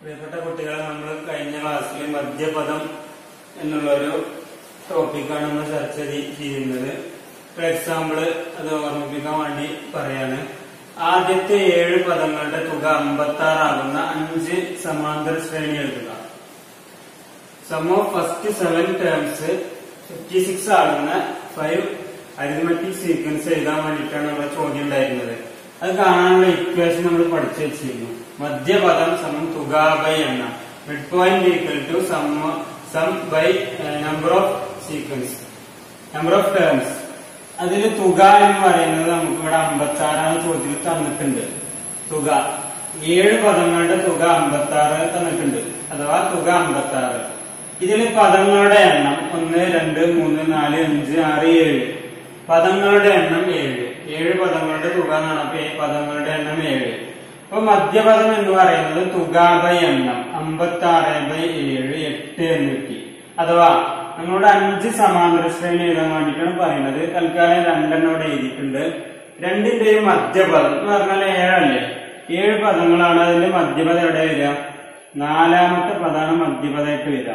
പ്രിയപ്പെട്ട കുട്ടികളെ നമ്മൾ കഴിഞ്ഞ ക്ലാസ്സിൽ മദ്യപദം എന്നുള്ള ഒരു ടോപ്പിക്കാണ് നമ്മൾ ചർച്ച ചെയ്- ചെയ്യുന്നത് ഒരു എക്സാമ്പിള് അത് ഓർമ്മിപ്പിക്കാൻ വേണ്ടി പറയാണ് ആദ്യത്തെ ഏഴ് പദങ്ങളുടെ തുക അമ്പത്തി ആറാകുന്ന അഞ്ച് സമാന്തര ശ്രേണി എഴുതുക sum of first seven terms fifty six ആകുന്ന ഫൈവ് അരിത്മെറ്റിക് സീക്വൻസ് എഴുതാൻ വേണ്ടിയിട്ടാണ് നമ്മുടെ ചോദ്യം ഉണ്ടായിരുന്നത് അത് കാണാനുള്ള ഇക്വേഷൻ നമ്മൾ പഠിച്ചു വെച്ചിരുന്നു മധ്യപദം സമം തുക ബൈ എണ്ണം mid point equal to sum sum by number of sequence number of terms അതിൽ തുക എന്ന് പറയുന്നത് നമുക്ക് ഇവിടെ അമ്പത്തി ആറാണ് ചോദ്യത്തിൽ തന്നിട്ടുണ്ട് തുക ഏഴ് പദങ്ങളുടെ തുക അമ്പത്തി ആറ് തന്നിട്ടുണ്ട് അഥവാ തുക അമ്പത്തി ആറ് ഇതിൽ പദങ്ങളുടെ എണ്ണം ഒന്ന് രണ്ട് മൂന്ന് നാല് അഞ്ച് ആറ് ഏഴ് പദങ്ങളുടെ എണ്ണം ഏഴ് ഏഴ് പദങ്ങളുടെ തുക എന്നാണ് അപ്പൊ ഈ പദങ്ങളുടെ എണ്ണം ഏഴ് അപ്പൊ മധ്യപദം എന്ന് പറയുന്നത് തുക ബൈ എണ്ണം അമ്പത്തി ആറ് ബൈ ഏഴ് എട്ട് എന്ന് കിട്ടി അഥവാ നമ്മളോട് അഞ്ച് സമാന്തര ശ്രേണി എഴുതാൻ വേണ്ടിയിട്ടാണ് പറയുന്നത് തൽക്കാലം രണ്ടെണ്ണം ഇവിടെ എഴുതിയിട്ടുണ്ട് രണ്ടിന്റെയും മധ്യപദം എന്ന് പറഞ്ഞാൽ ഏഴല്ലേ ഏഴ് പദങ്ങളാണ് അതിന്റെ മധ്യപദം എവിടെ വരിക നാലാമത്തെ പദമാണ് മധ്യപദമായിട്ട് വരിക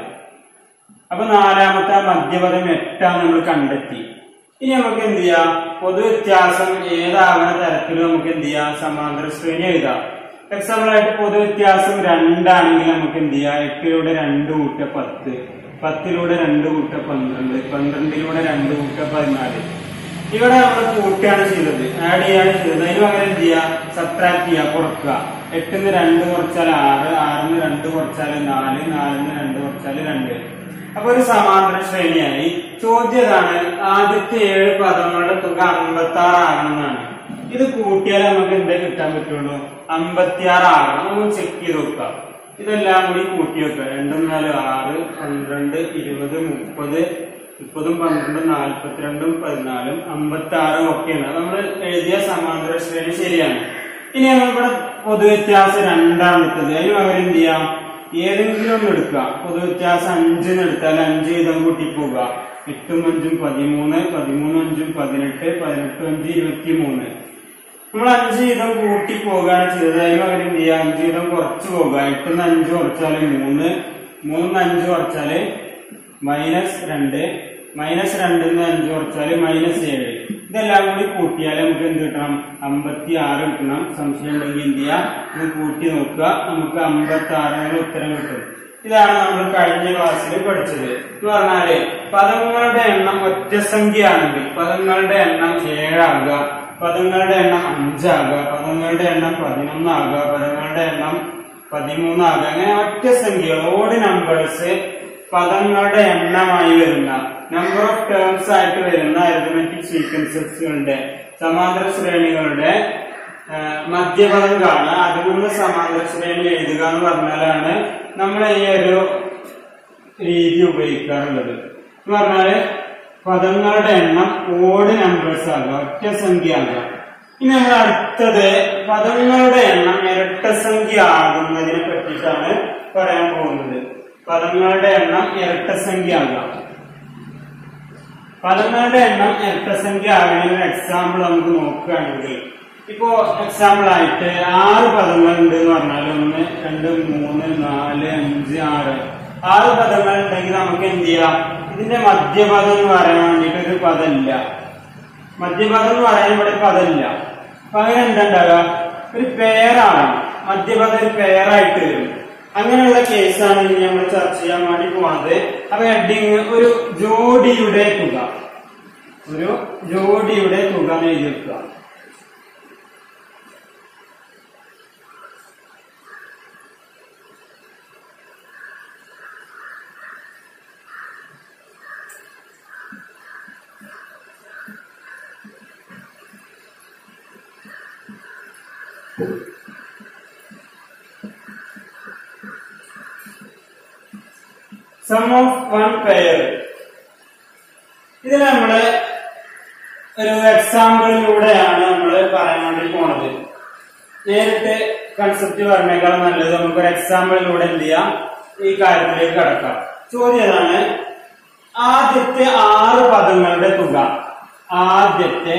അപ്പൊ നാലാമത്തെ ആ മധ്യപദം എട്ടാണ് നമ്മൾ കണ്ടെത്തി ഇനി നമുക്ക് എന്ത് ചെയ്യാം പൊതു വ്യത്യാസം ഏതാകുന്ന തരത്തിലും നമുക്ക് എന്ത് ചെയ്യാം സമാന്തര ശ്രേണി എഴുതാം എക്സാമ്പിൾ ആയിട്ട് പൊതു വ്യത്യാസം രണ്ടാണെങ്കിൽ നമുക്ക് എന്ത് ചെയ്യാം എട്ടിലൂടെ രണ്ട് കൂട്ട പത്ത് പത്തിലൂടെ രണ്ട് കൂട്ട പന്ത്രണ്ട് പന്ത്രണ്ടിലൂടെ രണ്ട് കൂട്ട പതിനാല് ഇവിടെ നമ്മൾ കൂട്ടുകയാണ് ചെയ്തത് ആഡ് ചെയ്യാണ് ചെയ്തത് അതിന് പകരം എന്ത് ചെയ്യുക സബ്ട്രാക്ട് ചെയ്യുക കുറക്കുക എട്ടിന്ന് രണ്ട് കുറച്ചാൽ ആറ് ആറിന് രണ്ട് കുറച്ചാൽ നാല് നാലിന് രണ്ട് കുറച്ചാൽ രണ്ട് അപ്പൊ ഒരു സമാന്തര ശ്രേണിയായി ചോദ്യം ഇതാണ് ആദ്യത്തെ ഏഴ് പദങ്ങളുടെ തുക അമ്പത്തി ആറ് ആകണമെന്നാണ് ഇത് കൂട്ടിയാൽ നമുക്ക് എന്താ കിട്ടാൻ പറ്റുള്ളൂ അമ്പത്തി ആറ് ആകണം നമുക്ക് ചെക്ക് ചെയ്ത് നോക്കാം ഇതെല്ലാം കൂടി കൂട്ടി വെക്കുക രണ്ടും നാല് ആറ് പന്ത്രണ്ട് ഇരുപത് മുപ്പത് മുപ്പതും പന്ത്രണ്ടും നാൽപ്പത്തിരണ്ടും പതിനാലും അമ്പത്തി ആറും ഒക്കെയാണ് നമ്മൾ എഴുതിയ സമാന്തര ശ്രേണി ശരിയാണ് ഇനി നമ്മളിവിടെ പൊതുവ്യത്യാസം രണ്ടാമത്തത് അതിന് പകരം എന്ത് ചെയ്യാം ഏതെങ്കിലും ഒന്ന് എടുക്കുക പൊതുവ്യത്യാസം അഞ്ചിന് എടുത്താൽ അഞ്ച് വീതം കൂട്ടി പോവുക എട്ടും അഞ്ചും പതിമൂന്ന് പതിമൂന്നും അഞ്ചും പതിനെട്ട് പതിനെട്ടും അഞ്ച് ഇരുപത്തി മൂന്ന് നമ്മൾ അഞ്ച് വീതം കൂട്ടി പോവുകയാണ് ചെയ്തത് അതിന് പകരം എന്ത് ചെയ്യുക അഞ്ച് വീതം കുറച്ച് പോകുക എട്ടുന്ന് അഞ്ച് കുറച്ചാല് മൂന്ന് മൂന്ന് അഞ്ച് കുറച്ചാല് മൈനസ് രണ്ട് മൈനസ് രണ്ടിന്ന് അഞ്ച് കുറച്ചാല് മൈനസ് ഏഴ് ഇതെല്ലാം കൂടി കൂട്ടിയാൽ നമുക്ക് എന്ത് കിട്ടണം അമ്പത്തി ആറ് കിട്ടണം സംശയം ഉണ്ടെങ്കിൽ എന്ത് ചെയ്യാം ഇത് കൂട്ടി നോക്കുക നമുക്ക് അമ്പത്തി ആറിനുള്ള ഉത്തരം കിട്ടും ഇതാണ് നമ്മൾ കഴിഞ്ഞ ക്ലാസ്സിൽ പഠിച്ചത് എന്ന് പറഞ്ഞാല് പദങ്ങളുടെ എണ്ണം ഒറ്റസംഖ്യയാണെങ്കിൽ പദങ്ങളുടെ എണ്ണം ഏഴാകുക പദങ്ങളുടെ എണ്ണം അഞ്ചാകുക പദങ്ങളുടെ എണ്ണം പതിനൊന്നാകുക പദങ്ങളുടെ എണ്ണം പതിമൂന്നാകുക അങ്ങനെ ഒറ്റ സംഖ്യകൾ ഓഡ് നമ്പേഴ്സ് പദങ്ങളുടെ എണ്ണമായി വരുന്ന നമ്പർ ഓഫ് ടേംസ് ആയിട്ട് വരുന്ന അരിതമെറ്റിക് സീക്വൻസുകളുടെ സമാന്തര ശ്രേണികളുടെ ആ, മധ്യപദം കാണുക അതിൽ നിന്ന് സമാന്തര ശ്രേണി എഴുതുക എന്ന് പറഞ്ഞാലാണ് നമ്മൾ ഈ ഒരു രീതി ഉപയോഗിക്കാറുള്ളത് എന്ന് പറഞ്ഞാല് പദങ്ങളുടെ എണ്ണം ഓഡ് നമ്പേഴ്സ് ആകുക ഒറ്റ സംഖ്യ ആകുക ഇനി നമ്മൾ അടുത്തത് പദങ്ങളുടെ എണ്ണം ഇരട്ടസംഖ്യ ആകുന്നതിനെ പറ്റിയിട്ടാണ് പറയാൻ പോകുന്നത് പദങ്ങളുടെ എണ്ണം ഇരട്ടസംഖ്യ ആകുക പദങ്ങളുടെ എണ്ണം ഇരട്ടസംഖ്യ ആകുന്നതിന് എക്സാമ്പിൾ നമുക്ക് നോക്കുകയാണെങ്കിൽ ഇപ്പോ എക്സാമ്പിൾ ആയിട്ട് ആറ് പദങ്ങൾ ഉണ്ട് എന്ന് പറഞ്ഞാൽ ഒന്ന് രണ്ട് മൂന്ന് നാല് അഞ്ച് ആറ് ആറ് പദങ്ങൾ ഉണ്ടെങ്കിൽ നമുക്ക് എന്ത് ചെയ്യാം ഇതിന്റെ മധ്യപദം എന്ന് പറയാൻ വേണ്ടിയിട്ട് ഒരു പദമില്ല മധ്യപദം എന്ന് പറയാൻ ഇവിടെ പദമില്ല അപ്പൊ അങ്ങനെ എന്താ ഉണ്ടാവുക ഒരു പേരാണ് മധ്യപദം ഒരു പേരായിട്ട് വരും അങ്ങനെയുള്ള കേസാണ് ഇനി നമ്മൾ ചർച്ച ചെയ്യാൻ വേണ്ടി പോകുന്നത് അപ്പൊ ഹെഡിങ് ഒരു ജോഡിയുടെ തുക ഒരു ജോഡിയുടെ തുക എന്ന് എഴുതി വെക്കുക സം ഓഫ് വൺ പെയർ ഇത് നമ്മള് ഒരു എക്സാമ്പിളിലൂടെയാണ് നമ്മൾ പറയാൻ വേണ്ടി പോണത് നേരിട്ട് കൺസെപ്റ്റ് പറഞ്ഞേക്കാൾ നല്ലത് നമുക്ക് ഒരു എക്സാമ്പിളിലൂടെ എന്ത് ചെയ്യാം ഈ കാര്യത്തിലേക്ക് കടക്കാം ചോദ്യം ഏതാണ് ആദ്യത്തെ ആറ് പദങ്ങളുടെ തുക ആദ്യത്തെ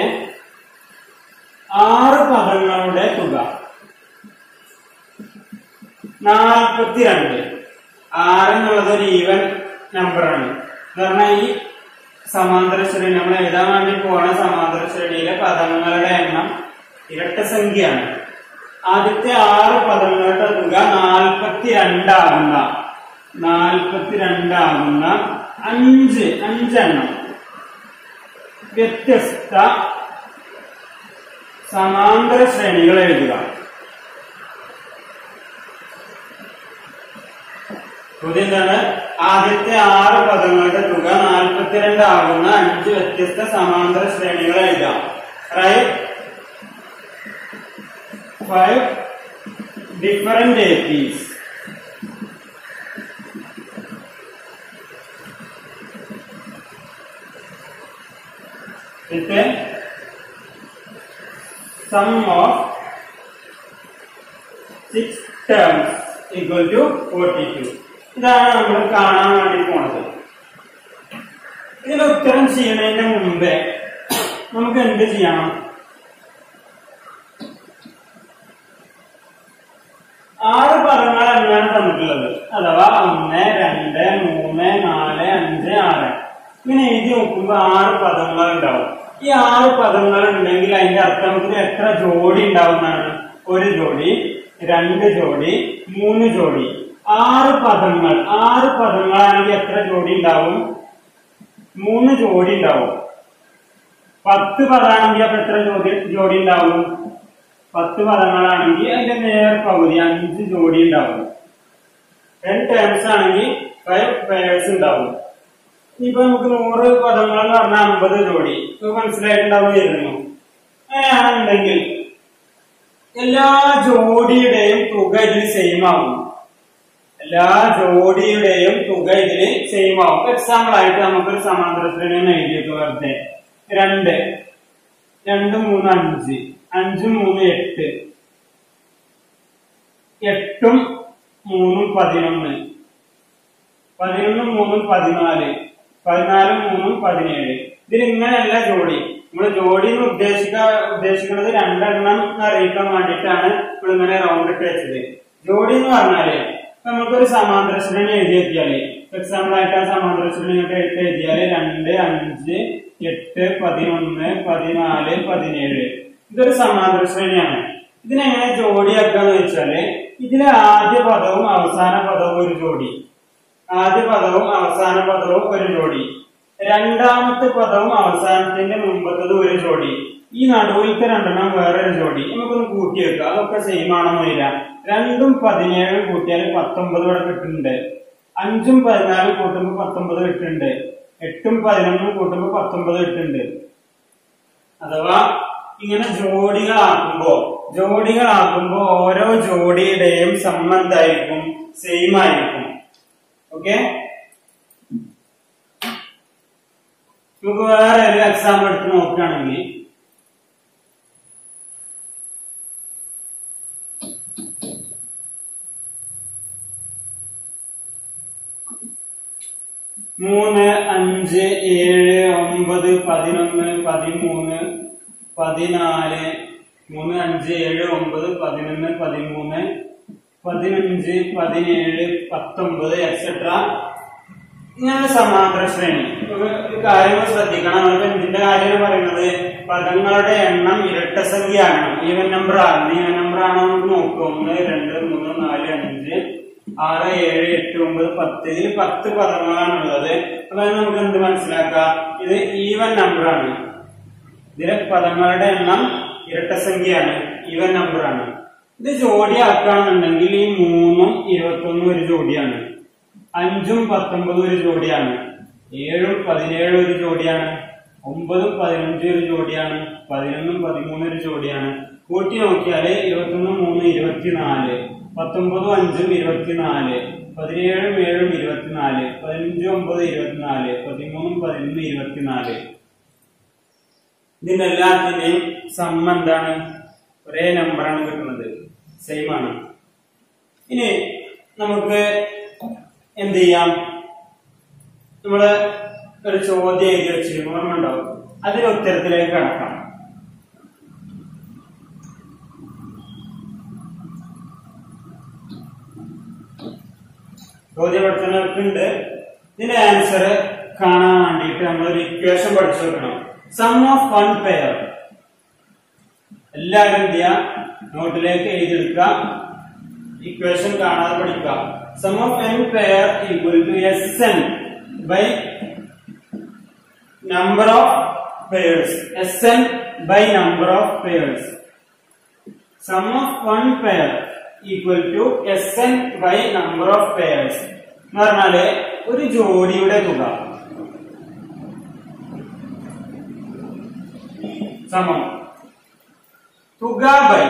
ആറ് പദങ്ങളുടെ തുക നാൽപ്പത്തിരണ്ട് ആറ് എന്നുള്ളത് ഒരു ഈവൻ നമ്പറാണ് എന്ന് പറഞ്ഞാൽ ഈ സമാന്തര ശ്രേണി നമ്മൾ എഴുതാൻ വേണ്ടി പോണ സമാന്തര ശ്രേണിയിലെ പദങ്ങളുടെ എണ്ണം ഇരട്ട സംഖ്യയാണ് ആദ്യത്തെ ആറ് പദങ്ങളുടെ തുക നാൽപ്പത്തിരണ്ടാകുന്ന നാൽപ്പത്തിരണ്ടാകുന്ന അഞ്ച് അഞ്ചെണ്ണം വ്യത്യസ്ത സമാന്തര ശ്രേണികൾ എഴുതുക ചോദ്യം എന്താണ് ആദ്യത്തെ ആറ് പദങ്ങളുടെ തുക നാൽപ്പത്തിരണ്ട് ആകുന്ന അഞ്ച് വ്യത്യസ്ത സമാന്തര ശ്രേണികൾ എഴുതാം right five different APs with a sum of six terms equal to 42 ഇതാണ് നമ്മൾ കാണാൻ വേണ്ടി പോണത് ഇതിന് ഉത്തരം ചെയ്യുന്നതിന് മുമ്പേ നമുക്ക് എന്ത് ചെയ്യണം ആറ് പദങ്ങൾ എന്നാണ് തന്നിട്ടുള്ളത് അഥവാ ഒന്ന് രണ്ട് മൂന്ന് നാല് അഞ്ച് ആറ് ഇങ്ങനെ എഴുതി നോക്കുമ്പോ ആറ് പദങ്ങൾ ഉണ്ടാവും ഈ ആറ് പദങ്ങൾ ഉണ്ടെങ്കിൽ അതിന്റെ അർത്ഥം നമുക്ക് എത്ര ജോഡി ഉണ്ടാവുന്നതാണ് ഒരു ജോഡി രണ്ട് ജോഡി മൂന്ന് ജോഡി ആറ് പദങ്ങൾ ആറ് പദങ്ങളാണെങ്കിൽ എത്ര ജോഡി ഉണ്ടാവും മൂന്ന് ജോഡി ഉണ്ടാവും പത്ത് പദമാണെങ്കിൽ അപ്പൊ എത്ര ജോഡി ജോഡി ഉണ്ടാവും പത്ത് പദങ്ങളാണെങ്കിൽ അതിന്റെ നേർ പകുതി അഞ്ച് ജോഡി ഉണ്ടാവും ടെൻ ടേംസ് ആണെങ്കിൽ ഫൈവ് പേഴ്സ് ഉണ്ടാവും ഇപ്പൊ നമുക്ക് നൂറ് പദങ്ങൾ എന്ന് പറഞ്ഞാൽ അമ്പത് ജോഡി ഇപ്പൊ മനസ്സിലായിട്ടുണ്ടാവുമായിരുന്നു അങ്ങനെയാണെന്നുണ്ടെങ്കിൽ എല്ലാ ജോഡിയുടെയും തുക ഇതിൽ സെയിം ആവും എല്ലാ ജോഡിയുടെയും തുക ഇതിൽ സെയിം ആവും എക്സാമ്പിൾ ആയിട്ട് നമുക്കൊരു സമാന്തര ശ്രേണി ഒന്ന് എഴുതിയിട്ട് വെറുതെ രണ്ട് രണ്ട് മൂന്ന് അഞ്ച് അഞ്ചും മൂന്ന് എട്ട് എട്ടും മൂന്നും പതിനൊന്ന് പതിനൊന്നും മൂന്നും പതിനാല് പതിനാലും മൂന്നും പതിനേഴ് ഇതിൽ ഇങ്ങനെയല്ല ജോഡി നമ്മൾ ജോഡി എന്ന് ഉദ്ദേശിക്ക ഉദ്ദേശിക്കുന്നത് രണ്ടെണ്ണം എന്ന് അറിയിക്കാൻ വേണ്ടിയിട്ടാണ് നമ്മൾ ഇങ്ങനെ റൗണ്ട് ഇട്ട് വെച്ചത് ജോഡി എന്ന് പറഞ്ഞാല് ഇപ്പൊ നമുക്കൊരു സമാന്തര ശ്രേണി എഴുതി വെക്കിയാല് എക്സാമ്പിൾ ആയിട്ട് ആ സമാന്തര ശ്രേണി ഒക്കെ എടുത്ത് എഴുതിയാല് രണ്ട് അഞ്ച് എട്ട് പതിനൊന്ന് പതിനാല് പതിനേഴ് ഇതൊരു സമാന്തര ശ്രേണിയാണ് ഇതിനെങ്ങനെ ജോഡിയാക്കാന്ന് വെച്ചാല് ഇതിലെ ആദ്യ പദവും അവസാന പദവും ഒരു ജോഡി ആദ്യ പദവും അവസാന പദവും ഒരു ജോഡി രണ്ടാമത്തെ പദവും അവസാനത്തിന്റെ മുമ്പത്തതും ഒരു ജോഡി ഈ നടുവിലത്തെ രണ്ടെണ്ണം വേറൊരു ജോഡി നമുക്കൊന്ന് കൂട്ടി വെക്കാം അതൊക്കെ സെയിം ആണെന്നില്ല രണ്ടും പതിനേഴും കൂട്ടിയാൽ പത്തൊമ്പത് ഇവിടെ കിട്ടുന്നുണ്ട് അഞ്ചും പതിനാലും കൂട്ടുമ്പോൾ പത്തൊമ്പത് കിട്ടുന്നുണ്ട് എട്ടും പതിനൊന്നും കൂട്ടുമ്പോൾ പത്തൊമ്പത് കിട്ടുന്നുണ്ട് അഥവാ ഇങ്ങനെ ജോഡികളാക്കുമ്പോ ജോഡികളാക്കുമ്പോ ഓരോ ജോഡിയുടെയും സംബന്ധായിരിക്കും സെയിം ആയിരിക്കും ഓക്കെ നമുക്ക് വേറെ ഒരു എക്സാമ്പിൾ എടുത്ത് നോക്കുകയാണെങ്കിൽ മൂന്ന് അഞ്ച് ഏഴ് ഒമ്പത് പതിനൊന്ന് പതിമൂന്ന് പതിനാല് മൂന്ന് അഞ്ച് ഏഴ് ഒമ്പത് പതിനൊന്ന് പതിമൂന്ന് പതിനഞ്ച് പതിനേഴ് പത്തൊമ്പത് എക്സെട്ര ഇങ്ങനെ സമാന്തര ശ്രേണി ഒരു കാര്യങ്ങൾ ശ്രദ്ധിക്കണം നമുക്ക് എന്തിന്റെ കാര്യം പറയുന്നത് പദങ്ങളുടെ എണ്ണം ഇരട്ട സംഖ്യ ആകണം ഈവൻ നമ്പർ ആകണം ഈവൻ നമ്പർ ആണോ നമുക്ക് നോക്കുക ഒന്ന് രണ്ട് മൂന്ന് നാല് അഞ്ച് ആറ് ഏഴ് എട്ട് ഒമ്പത് പത്ത് ഇതിൽ പത്ത് പദങ്ങളാണ് ഉള്ളത് അപ്പൊ അത് നമുക്ക് എന്ത് മനസ്സിലാക്കാം ഇത് ഈവൻ നമ്പർ ആണ് ഇതിലെ പദങ്ങളുടെ എണ്ണം ഇരട്ട സംഖ്യയാണ് ഈവൻ നമ്പർ ആണ് ഇത് ജോഡിയാക്കുകയാണെന്നുണ്ടെങ്കിൽ ഈ മൂന്നും ഇരുപത്തൊന്നും ഒരു ജോഡിയാണ് അഞ്ചും പത്തൊമ്പതും ഒരു ജോഡിയാണ് ഏഴും പതിനേഴും ഒരു ജോഡിയാണ് ഒമ്പതും പതിനഞ്ചും ഒരു ജോഡിയാണ് പതിനൊന്നും പതിമൂന്നും ഒരു ജോഡിയാണ് കൂട്ടി നോക്കിയാല് ഇരുപത്തൊന്നും മൂന്ന് ഇരുപത്തിനാല് പത്തൊമ്പതും അഞ്ചും ഇരുപത്തിനാല് പതിനേഴും ഏഴും ഇരുപത്തിനാല് പതിനഞ്ചും ഒമ്പത് ഇരുപത്തിനാല് പതിമൂന്നും പതിനൊന്നും ഇരുപത്തിനാല് ഇതിന്റെ എല്ലാത്തിന്റെയും സമ്മ എന്താണ് ഒരേ നമ്പറാണ് കിട്ടുന്നത് സെയിം ആണ് ഇനി നമുക്ക് എന്ത് ചെയ്യാം നമ്മള് ഒരു ചോദ്യം എഴുതി വെച്ചിരിക്കും ഓർമ്മ ഉണ്ടാവും അതിന് ഉത്തരത്തിലേക്ക് കടക്കാം ചോദ്യപ്പെടുത്തുന്നവർക്ക് ഉണ്ട് ഇതിന്റെ ആൻസർ കാണാൻ വേണ്ടിയിട്ട് നമ്മളൊരു ഇക്വേഷൻ പഠിച്ചു വെക്കണം സം ഓഫ് വൺ പെയർ എല്ലാവരും എന്ത് ചെയ്യാ നോട്ടിലേക്ക് എഴുതിയെടുക്കുക ഇക്വേഷൻ കാണാതെ പഠിക്കുക sum of N pair equal to S N by number of pairs Sn by number of pairs sum of one pair equal to Sn by number of pairs എന്ന് പറഞ്ഞാല് ഒരു ജോഡിയുടെ തുക സമം തുക ബൈ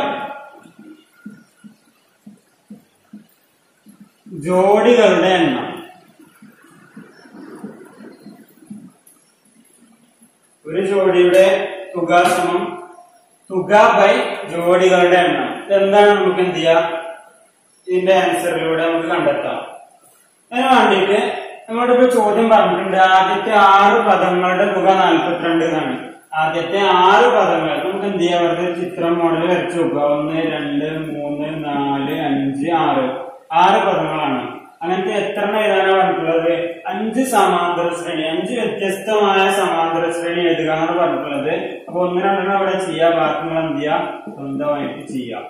ജോഡികളുടെ എണ്ണം ഒരു ജോഡിയുടെ തുക സമം തുക ബൈ ജോഡികളുടെ എണ്ണം എന്താണ് നമുക്ക് എന്ത് ചെയ്യാം ഇതിന്റെ ആൻസറിലൂടെ നമുക്ക് കണ്ടെത്താം അതിന് വേണ്ടിയിട്ട് നമ്മളോട് ഇപ്പൊ ചോദ്യം പറഞ്ഞിട്ടുണ്ട് ആദ്യത്തെ ആറ് പദങ്ങളുടെ തുക നാൽപ്പത്തിരണ്ട് എന്നാണ് ആദ്യത്തെ ആറ് പദങ്ങൾ നമുക്ക് എന്ത് ചെയ്യാം അവരുടെ ചിത്രം മോഡൽ വരച്ചു നോക്കുക ഒന്ന് രണ്ട് മൂന്ന് നാല് അഞ്ച് ആറ് ആറ് പദങ്ങളാണ് അങ്ങനത്തെ എത്ര എഴുതാനാണ് പറഞ്ഞിട്ടുള്ളത് അഞ്ച് സമാന്തര ശ്രേണി അഞ്ച് വ്യത്യസ്തമായ സമാന്തര ശ്രേണി എഴുതുക എന്നാണ് പറഞ്ഞിട്ടുള്ളത് അപ്പൊ ഒന്ന് രണ്ടെണ്ണം അവിടെ ചെയ്യാം ബാക്കി നിങ്ങൾ എന്ത് ചെയ്യാം സ്വന്തമായിട്ട് ചെയ്യാം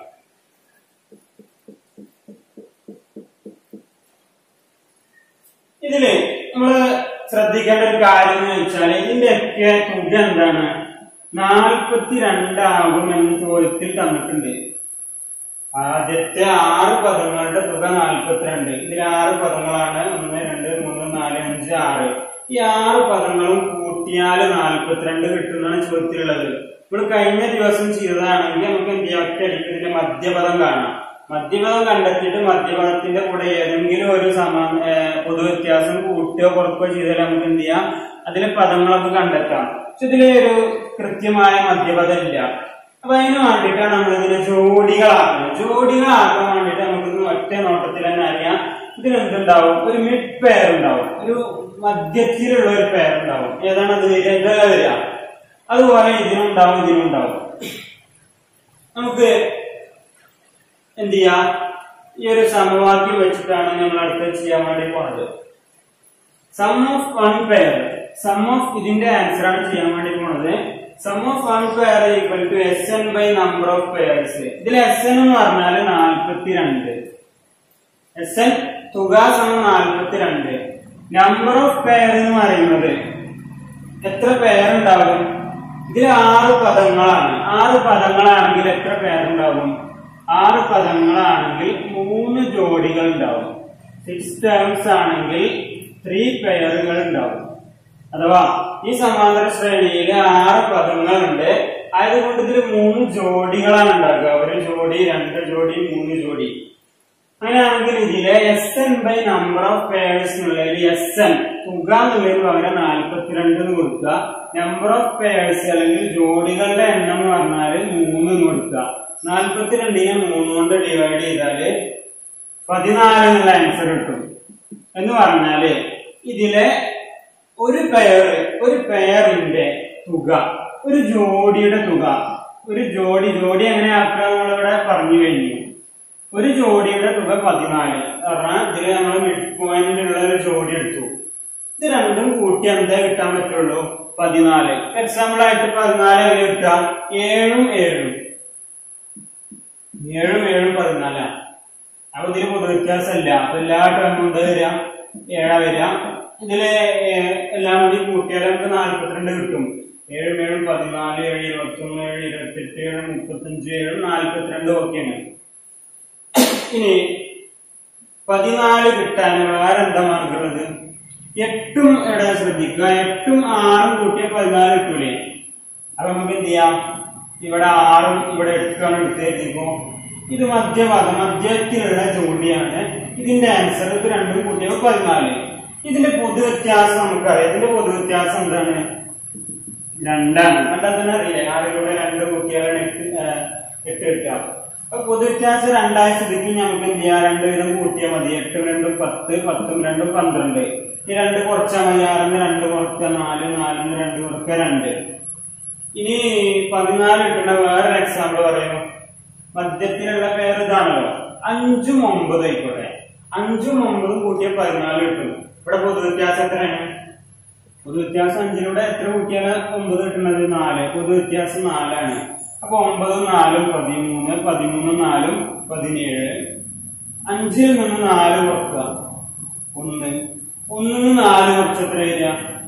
ഇതില് നമ്മള് ശ്രദ്ധിക്കേണ്ട ഒരു കാര്യം എന്ന് വെച്ചാൽ ഇതിന്റെയൊക്കെ തുക എന്താണ് നാൽപ്പത്തി രണ്ടാകും എന്ന് ചോദ്യത്തിൽ തന്നിട്ടുണ്ട് ആദ്യത്തെ ആറ് പദങ്ങളുടെ തുക നാൽപ്പത്തിരണ്ട് ഇതിൽ ആറ് പദങ്ങളാണ് ഒന്ന് രണ്ട് മൂന്ന് നാല് അഞ്ച് ആറ് ഈ ആറ് പദങ്ങളും കൂട്ടിയാൽ നാൽപ്പത്തിരണ്ട് കിട്ടുന്നതാണ് ചോദ്യത്തിലുള്ളത് നമ്മൾ കഴിഞ്ഞ ദിവസം ചെയ്തതാണെങ്കിൽ നമുക്ക് എന്ത് ചെയ്യാം ഒറ്റയടിക്ക് ഇതിന്റെ മധ്യപദം കാണാം മധ്യപദം കണ്ടെത്തിയിട്ട് മധ്യപദത്തിന്റെ കൂടെ ഏതെങ്കിലും ഒരു സമാ ഏഹ് പൊതു വ്യത്യാസം കൂട്ടുകയോ കുറക്കുകയോ ചെയ്താൽ നമുക്ക് എന്ത് ചെയ്യാം അതിലെ പദങ്ങളൊക്കെ കണ്ടെത്താം പക്ഷെ ഇതിലെ ഒരു കൃത്യമായ മധ്യപദം ഇല്ല അപ്പൊ അതിന് വേണ്ടിയിട്ടാണ് നമ്മൾ ഇതിനെ ജോഡികളാക്കുന്നത് ജോഡികളാക്കാൻ വേണ്ടിയിട്ട് നമുക്ക് ഇത് ഒറ്റ നോട്ടത്തിൽ തന്നെ അറിയാം ഇതിന് എന്തുണ്ടാവും ഒരു മിഡ് പെയർ ഉണ്ടാവും ഒരു മധ്യത്തിലുള്ള ഒരു പെയർ ഉണ്ടാവും ഏതാണ് അത് വരിക ഇതല്ല വരിക അതുപോലെ ഇതിനുണ്ടാവും ഇതിനുണ്ടാവും നമുക്ക് എന്ത് ചെയ്യാം ഈ ഒരു സമവാക്യം വെച്ചിട്ടാണ് നമ്മൾ അടുത്ത് ചെയ്യാൻ വേണ്ടി പോണത് sum of one pair sum of ഇതിന്റെ ആൻസർ ആണ് ചെയ്യാൻ വേണ്ടി പോണത് sum of one pair equal to S N by number of pairs ഇതിൽ എസ് എൻ എന്ന് പറഞ്ഞാൽ നാൽപ്പത്തിരണ്ട് എസ് എൻ തുക സമം നാൽപ്പത്തിരണ്ട് നമ്പർ ഓഫ് പെയർ എന്ന് പറയുന്നത് എത്ര പെയർ ഉണ്ടാകും ഇതിൽ ആറ് പദങ്ങളാണ് ആറ് പദങ്ങളാണെങ്കിൽ എത്ര പെയർ ഉണ്ടാകും ആറ് പദങ്ങളാണെങ്കിൽ മൂന്ന് ജോഡികൾ ഉണ്ടാവും സിക്സ് ടേംസ് ആണെങ്കിൽ ത്രീ പെയറുകൾ ഉണ്ടാവും അഥവാ ഈ സമാന്തര ശ്രേണിയിൽ ആറ് പദങ്ങളുണ്ട് ആയതുകൊണ്ട് ഇതിൽ മൂന്ന് ജോഡികളാണ് ഉണ്ടാക്കുക ഒരു ജോഡി രണ്ട് ജോഡി മൂന്ന് ജോഡി അങ്ങനെയാണെങ്കിൽ ഇതിലെ S N by number of pairs എന്നുള്ളതിൽ എസ് എൻ തുക എന്നുള്ളതിന് പകരം നാൽപ്പത്തിരണ്ട് എന്ന് കൊടുക്കുക നമ്പർ ഓഫ് പേഴ്സ് അല്ലെങ്കിൽ ജോഡികളുടെ എണ്ണം എന്ന് പറഞ്ഞാൽ മൂന്ന് എന്ന് കൊടുക്കുക നാൽപ്പത്തിരണ്ടിനെ മൂന്ന് കൊണ്ട് ഡിവൈഡ് ചെയ്താല് പതിനാല് എന്നുള്ള ആൻസർ കിട്ടും എന്ന് പറഞ്ഞാല് ഇതിലെ ഒരു പെയർ ഒരു പെയറിന്റെ തുക ഒരു ജോഡിയുടെ തുക ഒരു ജോഡി ജോഡി എങ്ങനെ ആക്കുക നമ്മളിവിടെ പറഞ്ഞു കഴിഞ്ഞു ഒരു ജോഡിയുടെ തുക പതിനാല് പറഞ്ഞാൽ ഇതിൽ നമ്മൾ മിഡ് പോയിന്റിലുള്ള ഒരു ജോഡി എടുത്തു ഇത് രണ്ടും കൂട്ടി എന്താ കിട്ടാൻ പറ്റുള്ളൂ പതിനാല് എക്സാമ്പിൾ ആയിട്ട് പതിനാല് എങ്ങനെ കിട്ടുക ഏഴും ഏഴും ഏഴും ഏഴും പതിനാലാണ് അപ്പൊ ഇതിന് പൊതു വ്യത്യാസമല്ല അപ്പൊ എല്ലാ ടേമും എന്താ വരിക ഏഴാ വരിക ഇതില് ഏഹ്, എല്ലാം കൂടി കൂട്ടിയാൽ നമുക്ക് നാല്പത്തിരണ്ട് കിട്ടും ഏഴും ഏഴും പതിനാല് ഏഴ് ഇരുപത്തി ഒന്ന് ഏഴ് ഇരുപത്തെട്ട് ഏഴ് മുപ്പത്തഞ്ച് ഏഴ് നാല്പത്തിരണ്ട് ഓക്കെയാണ് ഇനി പതിനാല് കിട്ടാൻ വേറെ എന്താ മാർഗമുള്ളത് എട്ടും എവിടെ ശ്രദ്ധിക്കുക എട്ടും ആറും കൂട്ടിയ പതിനാല് കിട്ടൂലേ അപ്പൊ നമുക്ക് എന്ത് ചെയ്യാം ഇവിടെ ആറും ഇവിടെ എട്ടുമാണ് എടുത്തേക്കുമ്പോ ഇത് മധ്യഭാഗം മധ്യത്തിലുള്ള ജോഡിയാണ് ഇതിന്റെ ആൻസർ ഇത് രണ്ടും കൂട്ടിയപ്പോ പതിനാല് ഇതിന്റെ പൊതു വ്യത്യാസം നമുക്കറിയാം ഇതിന്റെ പൊതു വ്യത്യാസം എന്താണ് രണ്ടാണ് കണ്ടാൽ തന്നെ അറിയില്ലേ ആറിലൂടെ രണ്ട് കൂട്ടിയാലാണ് എട്ട് ആ, എട്ട് കിട്ടുക അപ്പൊ പൊതു വ്യത്യാസം രണ്ടായ സ്ഥിതിക്ക് നമുക്ക് എന്ത് ചെയ്യാം രണ്ട് വീതം കൂട്ടിയാൽ മതി എട്ടും രണ്ടും പത്ത് പത്തും രണ്ടും പന്ത്രണ്ട് ഈ രണ്ട് കുറച്ചാൽ മതി ആറിന് രണ്ട് കുറക്കുക നാല് നാലിന് രണ്ട് കുറക്കുക രണ്ട് ഇനി പതിനാല് കിട്ടുന്ന വേറൊരു എക്സാമ്പിൾ പറയും മധ്യത്തിലുള്ള പേര് ഇതാണല്ലോ അഞ്ചും ഒമ്പത് ആയിക്കോട്ടെ അഞ്ചും ഒമ്പതും കൂട്ടിയ പതിനാല് കിട്ടും ഇവിടെ പൊതുവ്യത്യാസം എത്രയാണ് പൊതുവ്യത്യാസം അഞ്ചിലൂടെ എത്ര കൂട്ടിയാല് ഒമ്പത് കിട്ടുന്നത് നാല് പൊതുവ്യത്യാസം നാലാണ് അപ്പൊ ഒമ്പതും നാലും പതിമൂന്ന് പതിമൂന്നും നാലും പതിനേഴ് അഞ്ചിൽ നിന്ന് നാല് കുറക്കുക ഒന്ന് ഒന്നിൽ നിന്ന് നാല് കുറച്ച് എത്ര വരിക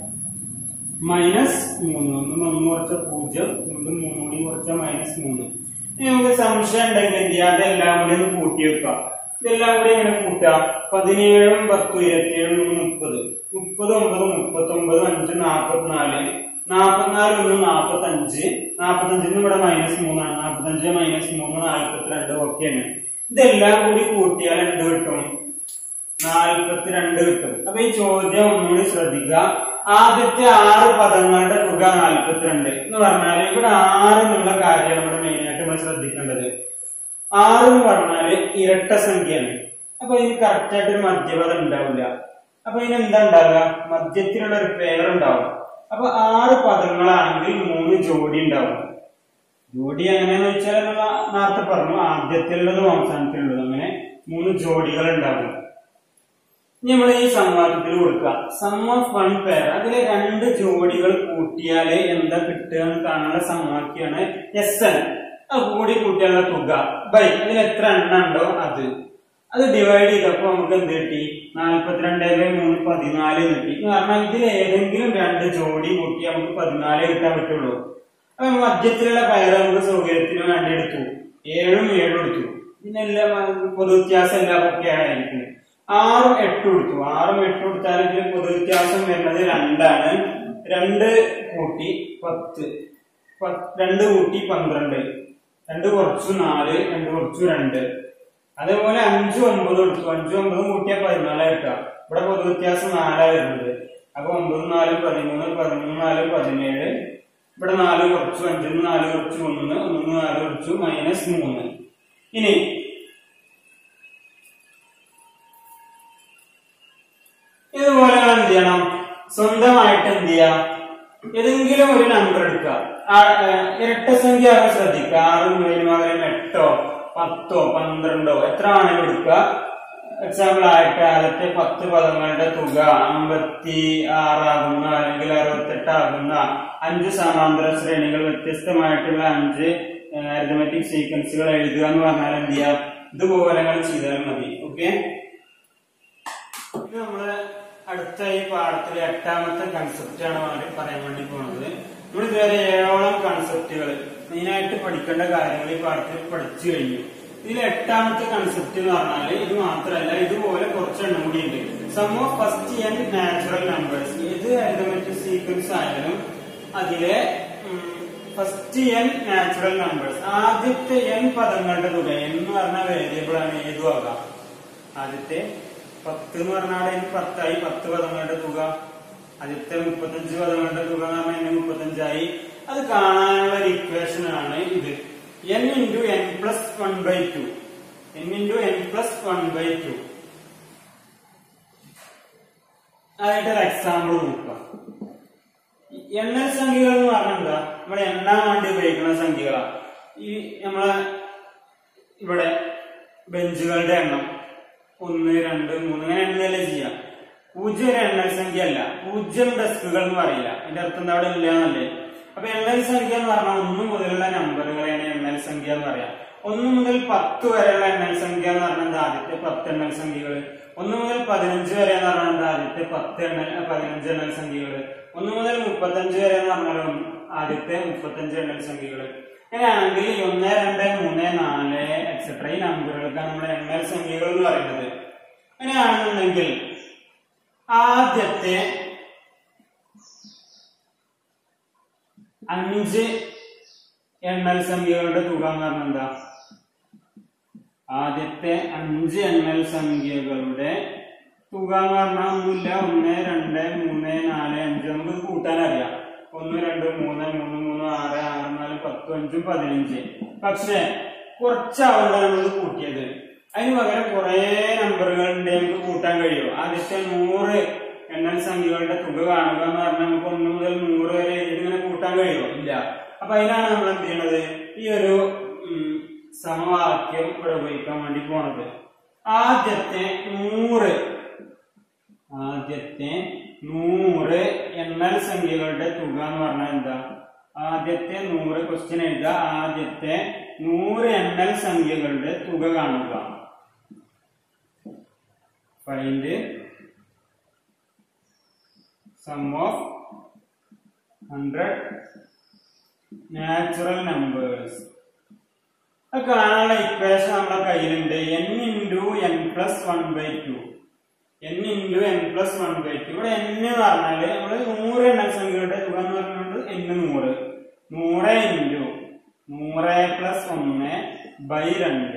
മൈനസ് മൂന്ന് ഒന്ന് ഒന്ന് കുറച്ച പൂജ്യം വീണ്ടും മൂന്ന് കൂടി കുറച്ച മൈനസ് മൂന്ന് ഇനി നമുക്ക് സംശയം ഉണ്ടെങ്കിൽ എന്ത് ചെയ്യാം അതെല്ലാം കൂടി ഒന്ന് കൂട്ടി വെക്കാം ഇതെല്ലാം കൂടി എങ്ങനെ കൂട്ടാം പതിനേഴും പത്തും ഇരുപത്തിയേഴും ഒന്ന് മുപ്പത് മുപ്പത് ഒമ്പത് മുപ്പത്തൊമ്പത് അഞ്ച് നാപ്പത്തിനാല് നാപ്പത്തിനാല് ഒന്ന് നാപ്പത്തഞ്ച് നാപ്പത്തഞ്ചിന് ഇവിടെ മൈനസ് മൂന്നാണ് നാപ്പത്തഞ്ച് മൈനസ് മൂന്ന് നാൽപ്പത്തിരണ്ട് ഒക്കെയാണ് ഇതെല്ലാം കൂടി കൂട്ടിയാൽ എന്ത് കിട്ടും നാൽപ്പത്തിരണ്ട് കിട്ടും അപ്പൊ ഈ ചോദ്യം ഒന്നുകൂടി ശ്രദ്ധിക്കുക ആദ്യത്തെ ആറ് പദങ്ങളുടെ തുക നാൽപ്പത്തിരണ്ട് എന്ന് പറഞ്ഞാൽ ഇവിടെ ആറ് എന്നുള്ള കാര്യമാണ് ഇവിടെ മെയിൻ ആയിട്ട് നമ്മൾ ശ്രദ്ധിക്കേണ്ടത് ആറ് എന്ന് പറഞ്ഞാല് ഇരട്ട സംഖ്യയാണ് അപ്പൊ ഇതിന് കറക്റ്റ് ആയിട്ട് ഒരു മധ്യപദം ഉണ്ടാവില്ല അപ്പൊ ഇതിന് എന്താ ഉണ്ടാവുക മധ്യത്തിലുള്ള ഒരു പേർ ഉണ്ടാവും അപ്പൊ ആറ് പദങ്ങളാണെങ്കിൽ മൂന്ന് ജോഡി ഉണ്ടാവും ജോഡി എങ്ങനെയാന്ന് വെച്ചാൽ നമ്മൾ നേരത്തെ പറഞ്ഞു ആദ്യത്തിലുള്ളതും അവസാനത്തിലുള്ളതും അങ്ങനെ മൂന്ന് ജോഡികൾ ഉണ്ടാവും നമ്മൾ ഈ സമവാക്യത്തിൽ കൊടുക്കുക സം ഓഫ് വൺ പെയർ അതിലെ രണ്ട് ജോഡികൾ കൂട്ടിയാല് എന്താ കിട്ടുക എന്ന് കാണാനുള്ള സമവാക്യമാണ് എസ് എൻ അത് കൂടി കൂട്ടിയാലുള്ള തുക ബൈ അതിൽ എത്ര എണ്ണം ഉണ്ടോ അത് അത് ഡിവൈഡ് ചെയ്തപ്പോ നമുക്ക് എന്ത് കിട്ടി നാൽപ്പത്തിരണ്ട് ബൈ മൂന്ന് പതിനാല് കിട്ടി കാരണം ഇതിൽ ഏതെങ്കിലും രണ്ട് ജോഡി കൂട്ടി നമുക്ക് പതിനാല് കിട്ടാൻ പറ്റുള്ളൂ അപ്പൊ മധ്യത്തിലുള്ള പയർ നമുക്ക് സൗകര്യത്തിന് വേണ്ടി എടുത്തു ഏഴും ഏഴും എടുത്തു പിന്നെ എല്ലാം പൊതുവ്യത്യാസം എല്ലാം ഒക്കെ ആയിരിക്കും ആറും എട്ടും എടുത്തു ആറും എട്ടും എടുത്താൽ ഇതിൽ പൊതുവ്യത്യാസം വരുന്നത് രണ്ടാണ് രണ്ട് കൂട്ടി പത്ത് പ- രണ്ട് കൂട്ടി പന്ത്രണ്ട് രണ്ട് കുറച്ചു നാല് രണ്ട് കുറച്ചു രണ്ട് അതേപോലെ അഞ്ചും ഒമ്പതും എടുത്തു അഞ്ചും ഒമ്പതും കൂട്ടിയാൽ പതിനാലാ കിട്ടുക ഇവിടെ പൊതുവ്യത്യാസം നാലാ വരുന്നത് അപ്പൊ ഒമ്പതും നാലും പതിമൂന്ന് പതിമൂന്ന് നാല് പതിനേഴ് ഇവിടെ നാല് കുറച്ചു അഞ്ചിന് നാല് കുറച്ചു ഒന്ന് ഒന്ന് നാല് കുറച്ചു മൈനസ് മൂന്ന് ഇനി ഇതുപോലെ നിങ്ങൾ എന്ത് ചെയ്യണം സ്വന്തമായിട്ട് എന്ത് ചെയ്യാം ഏതെങ്കിലും ഒരു നമ്പർ എടുക്കുക ആ, ഏ, ഇരട്ട സംഖ്യ ആകാൻ ശ്രദ്ധിക്കുക ആറും ഏഴും പകരം എട്ടോ പത്തോ പന്ത്രണ്ടോ എത്ര ആണെങ്കിലും എടുക്കുക എക്സാമ്പിൾ ആയിട്ട് ആദ്യത്തെ പത്ത് പദങ്ങളുടെ തുക അമ്പത്തി ആറാകുന്ന അല്ലെങ്കിൽ അറുപത്തെട്ടാകുന്ന അഞ്ച് സമാന്തര ശ്രേണികൾ വ്യത്യസ്തമായിട്ടുള്ള അഞ്ച് അരിതമെറ്റിക് സീക്വൻസുകൾ എഴുതുക എന്ന് പറഞ്ഞാൽ എന്ത് ചെയ്യാം ഇതുപോലെ നിങ്ങൾ ചെയ്താൽ മതി ഓക്കെ ഇത് നമ്മള് അടുത്ത ഈ പാഠത്തിലെ എട്ടാമത്തെ കൺസെപ്റ്റ് ആണ് വേണ്ടി പറയാൻ വേണ്ടി പോകുന്നത് നമ്മൾ ഇതുവരെ ഏഴോളം കൺസെപ്റ്റുകൾ മെയിനായിട്ട് പഠിക്കേണ്ട കാര്യങ്ങൾ ഈ പാഠത്തിൽ പഠിച്ചു കഴിഞ്ഞു ഇതിൽ എട്ടാമത്തെ കൺസെപ്റ്റ് എന്ന് പറഞ്ഞാല് ഇത് മാത്രമല്ല ഇതുപോലെ കുറച്ച് എണ്ണം കൂടി ഉണ്ട് sum of first N natural numbers ഏത് അരിതമെറ്റിക് സീക്വൻസ് ആയാലും അതിലെ ഫസ്റ്റ് എൻ നാച്ചുറൽ നമ്പേഴ്സ് ആദ്യത്തെ എൻ പദങ്ങളുടെ തുക എന്ന് പറഞ്ഞ വേരിയബിൾ ആണ് ഏതും ആകാം ആദ്യത്തെ പത്ത് എന്ന് പറഞ്ഞാൽ അതിന് പത്തായി പത്ത് പദങ്ങളുടെ തുക ആദ്യത്തെ മുപ്പത്തഞ്ച് പദങ്ങളുടെ തുക എന്ന് പറഞ്ഞാൽ അതിന് മുപ്പത്തഞ്ചായി അത് കാണാനുള്ള ഒരു ഇക്വേഷൻ ആണ് ഇത് N into N plus one by two N into N plus one by two അതായിട്ടൊരു എക്സാമ്പിൾ നോക്കുക എണ്ണൽ സംഖ്യകൾ എന്ന് പറഞ്ഞാൽ എന്താ നമ്മൾ എണ്ണാൻ വേണ്ടി ഉപയോഗിക്കുന്ന സംഖ്യകളാ ഈ നമ്മളെ ഇവിടെ ബെഞ്ചുകളുടെ എണ്ണം ഒന്ന് രണ്ട് മൂന്ന് അങ്ങനെ എണ്ണല്ലേ ചെയ്യാം പൂജ്യം ഒരു എണ്ണൽ സംഖ്യ അല്ല പൂജ്യം ഡെസ്കുകൾ എന്ന് പറയില്ല അതിന്റെ അർത്ഥം എന്താ അവിടെ ഇല്ല എന്നല്ലേ അപ്പൊ എണ്ണൽ സംഖ്യ എന്ന് പറഞ്ഞാൽ ഒന്ന് മുതലുള്ള നമ്പറുകളെയാണ് എണ്ണൽ സംഖ്യ എന്ന് പറയാം ഒന്ന് മുതൽ പത്ത് വരെയുള്ള എണ്ണൽ സംഖ്യ എന്ന് പറഞ്ഞാൽ എന്താ ആദ്യത്തെ പത്ത് എണ്ണൽ സംഖ്യകൾ ഒന്ന് മുതൽ പതിനഞ്ച് വരെ എന്ന് പറഞ്ഞാൽ എന്താ ആദ്യത്തെ പത്ത് എണ്ണൽ പതിനഞ്ച് എണ്ണൽ സംഖ്യകൾ ഒന്ന് മുതൽ മുപ്പത്തഞ്ച് വരെ എന്ന് പറഞ്ഞാൽ ഒന്ന് ആദ്യത്തെ മുപ്പത്തഞ്ച് എണ്ണൽ സംഖ്യകൾ അങ്ങനെയാണെങ്കിൽ ഈ ഒന്ന് രണ്ട് മൂന്ന് നാല് എക്സെട്ര ഈ നമ്പറുകൾക്കാണ് നമ്മൾ എണ്ണൽ സംഖ്യകൾ എന്ന് പറയുന്നത് അങ്ങനെയാണെന്നുണ്ടെങ്കിൽ ആദ്യത്തെ അഞ്ച് എണ്ണൽ സംഖ്യകളുടെ തുക എന്ന് പറഞ്ഞാൽ എന്താ ആദ്യത്തെ അഞ്ച് എണ്ണൽ സംഖ്യകളുടെ തുക എന്ന് പറഞ്ഞാൽ ഒന്നുമില്ല ഒന്ന് രണ്ട് മൂന്ന് നാല് അഞ്ച് നമുക്ക് ഇത് കൂട്ടാൻ അറിയാം ഒന്ന് രണ്ട് മൂന്ന് മൂന്ന് മൂന്ന് ആറ് ആറ് നാല് പത്ത് അഞ്ചും പതിനഞ്ച് പക്ഷെ കുറച്ചാവുന്ന നമ്മൾ കൂട്ടിയത് അതിന് പകരം കുറെ നമ്പറുകൾ ഉണ്ട് നമുക്ക് കൂട്ടാൻ കഴിയും ആദ്യത്തെ നൂറ് എണ്ണൽ സംഖ്യകളുടെ തുക കാണുക എന്ന് പറഞ്ഞാൽ നമുക്ക് ഒന്ന് മുതൽ നൂറ് വരെ ഇതിങ്ങനെ കൂട്ടാൻ കഴിയുമോ ഇല്ല അപ്പൊ അതിനാണ് നമ്മൾ എന്ത് ചെയ്യണത് ഈ ഒരു ഉം, സമവാക്യം ഇവിടെ ഉപയോഗിക്കാൻ വേണ്ടി പോണത് ആദ്യത്തെ നൂറ് ആദ്യത്തെ നൂറ് എണ്ണൽ സംഖ്യകളുടെ തുക എന്ന് പറഞ്ഞാൽ എന്താ ആദ്യത്തെ നൂറ് ക്വസ്റ്റ്യൻ എഴുതുക ആദ്യത്തെ നൂറ് എണ്ണൽ സംഖ്യകളുടെ തുക കാണുക find sum of hundred natural numbers അത് കാണാനുള്ള ഇക്വേഷൻ നമ്മുടെ കയ്യിലുണ്ട് N into N plus one by two N into N plus one by two ഇവിടെ എൻ എന്ന് പറഞ്ഞാല് നമ്മള് നൂറ് എണ്ണ സംഖ്യയുടെ തുക എന്ന് പറയുന്നത് എൻ നൂറ് നൂറ് ഇൻറ്റു നൂറ് പ്ലസ് ഒന്ന് ബൈ രണ്ട്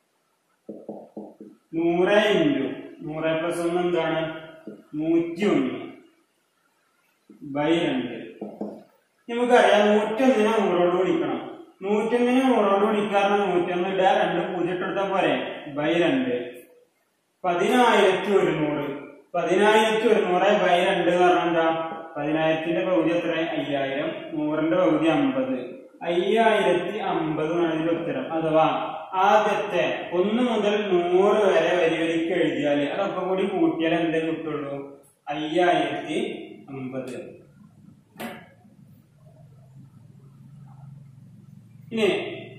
നൂറ് ഇൻറ്റു നൂറ് പ്ലസ് ഒന്ന് എന്താണ് നൂറ്റി ഒന്ന് ബൈ രണ്ട് നമുക്കറിയാം നൂറ്റൊന്നിനെ നൂറോട് ഗുണിക്കണം നൂറ്റൊന്നിനെ നൂറോട് ഗുണിക്കാറുണ്ട് നൂറ്റൊന്ന് ഇടുക രണ്ട് പൂജ്യം ഇട്ടെടുത്താൽ പോരെ ബൈ രണ്ട് പതിനായിരത്തി ഒരുന്നൂറ് പതിനായിരത്തി ഒരുന്നൂറ് ബൈ രണ്ട് എന്ന് പറഞ്ഞാൽ എന്താ പതിനായിരത്തിന്റെ പകുതി എത്ര അയ്യായിരം നൂറിന്റെ പകുതി അമ്പത് അയ്യായിരത്തി അമ്പത് എന്നാണ് ഇതിന്റെ ഉത്തരം അഥവാ ആദ്യത്തെ ഒന്ന് മുതൽ നൂറ് വരെ വരി വരിക്ക് എഴുതിയാൽ അതൊക്കെ കൂടി കൂട്ടിയാൽ എന്തേ കിട്ടുള്ളൂ അയ്യായിരത്തി അമ്പത് ഇനി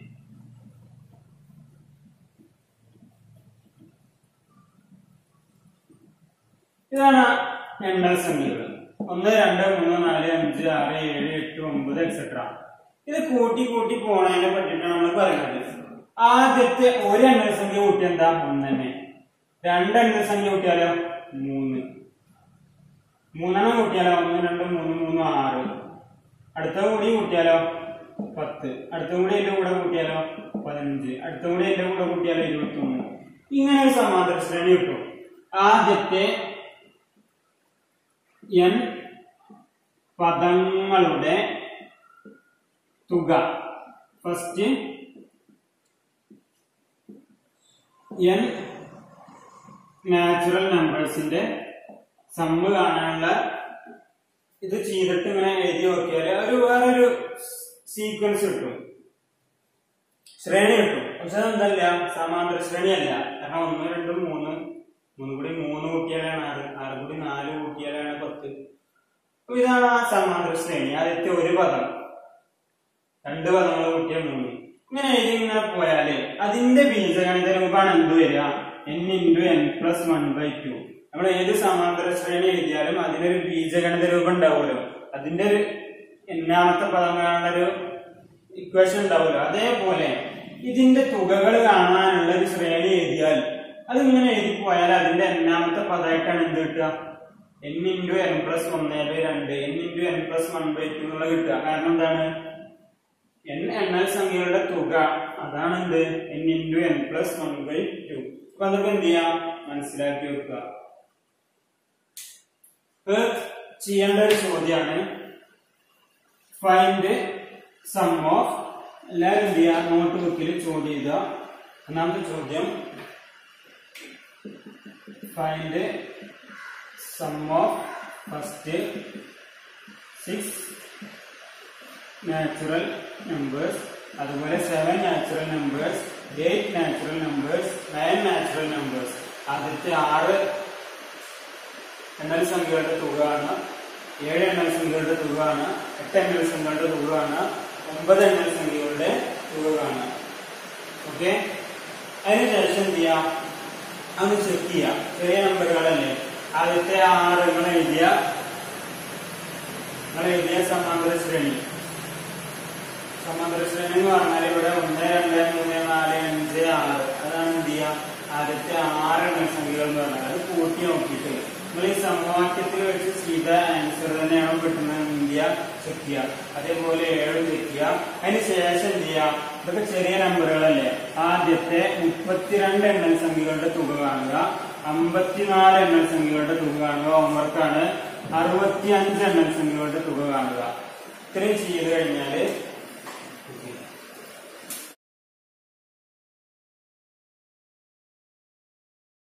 ഇതാണ് എണ്ണൽ സംഖ്യകൾ ഒന്ന് രണ്ട് മൂന്ന് നാല് അഞ്ച് ആറ് ഏഴ് എട്ട് ഒമ്പത് എക്സെട്ര ഇത് കൂട്ടി കൂട്ടി പോണതിനെ പറ്റിയിട്ടാണ് നമ്മൾ പറയുന്നത് ആദ്യത്തെ ഒരു എണ്ണൽ സംഖ്യ കൂട്ടി എന്താ ഒന്ന് തന്നെ രണ്ട് എണ്ണൽ സംഖ്യ കൂട്ടിയാലോ മൂന്ന് മൂന്നെണ്ണം കൂട്ടിയാലോ ഒന്ന് രണ്ട് മൂന്ന് മൂന്ന് ആറ് അടുത്ത കൂടി കൂട്ടിയാലോ പത്ത് അടുത്ത കൂടി എന്റെ കൂടെ കൂട്ടിയാലോ പതിനഞ്ച് അടുത്ത കൂടി എന്റെ കൂടെ കൂട്ടിയാലോ ഇരുപത്തി ഒന്ന് ഇങ്ങനെ ഒരു സമാന്തര ശ്രേണി കിട്ടും ആദ്യത്തെ എൻ പദങ്ങളുടെ തുക ഫസ്റ്റ് എൻ നാച്ചുറൽ നമ്പേഴ്സിന്റെ സമ്മ് കാണാനുള്ള ഇത് ചെയ്തിട്ട് ഇങ്ങനെ എഴുതി നോക്കിയാല് ഒരു വേറൊരു സീക്വൻസ് കിട്ടും ശ്രേണി കിട്ടും പക്ഷെ അതെന്തല്ല സമാന്തര ശ്രേണിയല്ല കാരണം ഒന്ന് രണ്ട് മൂന്ന് മൂന്ന് കൂടി മൂന്ന് കൂട്ടിയാലാണ് ആറ് ആറ് കൂടി നാല് കൂട്ടിയാലാണ് പത്ത് അപ്പൊ ഇതാണ് ആ സമാന്തര ശ്രേണി ആദ്യത്തെ ഒരു പദം രണ്ട് പദങ്ങൾ കൂട്ടിയാൽ മൂന്ന് ഇങ്ങനെ എഴുതി ഇങ്ങനെ പോയാല് അതിന്റെ ബീജഗണിത രൂപമാണ് എന്ത് വരിക N into N plus one by two നമ്മൾ ഏത് സമാന്തര ശ്രേണി എഴുതിയാലും അതിനൊരു ബീജഗണിത രൂപം ഉണ്ടാവുമല്ലോ അതിന്റെ ഒരു എന്നാമത്തെ പദങ്ങളുടെ ഒരു ഇക്വേഷൻ ഉണ്ടാവുമല്ലോ അതേപോലെ ഇതിന്റെ തുകകൾ കാണാനുള്ള ഒരു ശ്രേണി എഴുതിയാൽ അതിങ്ങനെ എഴുതി പോയാൽ അതിന്റെ എന്നാമത്തെ പദമായിട്ടാണ് എന്ത് കിട്ടുക എൻ ഇൻറ്റു എൻ പ്ലസ് ഒന്നേ ബൈ രണ്ട് N into N plus one by two എന്നുള്ള കിട്ടുക കാരണം എന്താണ് എൻ എണ്ണൽ സംഖ്യകളുടെ തുക അതാണ് എന്ത് N into N plus one by two അപ്പൊ അതൊക്കെ എന്ത് ചെയ്യാം മനസ്സിലാക്കി വെക്കുക ഇത് ചെയ്യേണ്ട ഒരു ചോദ്യമാണ് ഫൈൻഡ് സം ഓഫ് എല്ലാവരും എന്ത് ചെയ്യുക നോട്ട് ബുക്കിൽ ചോദ്യം ചെയ്ത ഒന്നാമത്തെ ചോദ്യം find sum of first six natural numbers അതുപോലെ seven natural numbers eight natural numbers nine natural numbers ആദ്യത്തെ ആറ് എണ്ണൽ സംഖ്യകളുടെ തുകയാണ് ഏഴ് എണ്ണൽ സംഖ്യകളുടെ തുകയാണ് എട്ട് എണ്ണൽ സംഖ്യകളുടെ തുകയാണ് ഒമ്പത് എണ്ണൽ സംഖ്യകളുടെ തുകയാണ് ഓക്കെ അതിനുശേഷം എന്ത് ചെയ്യാം അത് ചെക്ക് ചെയ്യാം ചെറിയ നമ്പറുകളല്ലേ ആദ്യത്തെ ആറ് നിങ്ങൾ എഴുതിയ നിങ്ങൾ എഴുതിയ സമാന്തര ശ്രേണി സമാന്തര ശ്രേണി എന്ന് പറഞ്ഞാൽ ഇവിടെ ഒന്ന് രണ്ട് മൂന്ന് നാല് അഞ്ച് ആറ് അതാണ് എന്ത് ചെയ്യുക ആദ്യത്തെ ആറ് എണ്ണ സംഖ്യകൾ എന്ന് പറഞ്ഞാൽ അത് കൂട്ടി നോക്കിയിട്ട് നിങ്ങൾ ഈ സമവാക്യത്തിൽ വെച്ച് ചെയ്ത ആൻസർ തന്നെയാണോ കിട്ടുന്നത് ഇന്ത്യ ചെക്ക് ചെയ്യുക അതേപോലെ ഏഴ് ചെക്ക് ചെയ്യുക അതിന് ശേഷം എന്ത് ചെയ്യുക ഇതൊക്കെ ചെറിയ നമ്പറുകളല്ലേ ആദ്യത്തെ മുപ്പത്തിരണ്ട് എണ്ണൽ സംഖ്യകളുടെ തുക കാണുക അമ്പത്തിനാല് എണ്ണൽ സംഖ്യകളുടെ തുക കാണുക ഹോംവർക്കാണ് അറുപത്തി അഞ്ച് എണ്ണൽ സംഖ്യകളുടെ തുക കാണുക ഇത്രയും ചെയ്ത് കഴിഞ്ഞാല്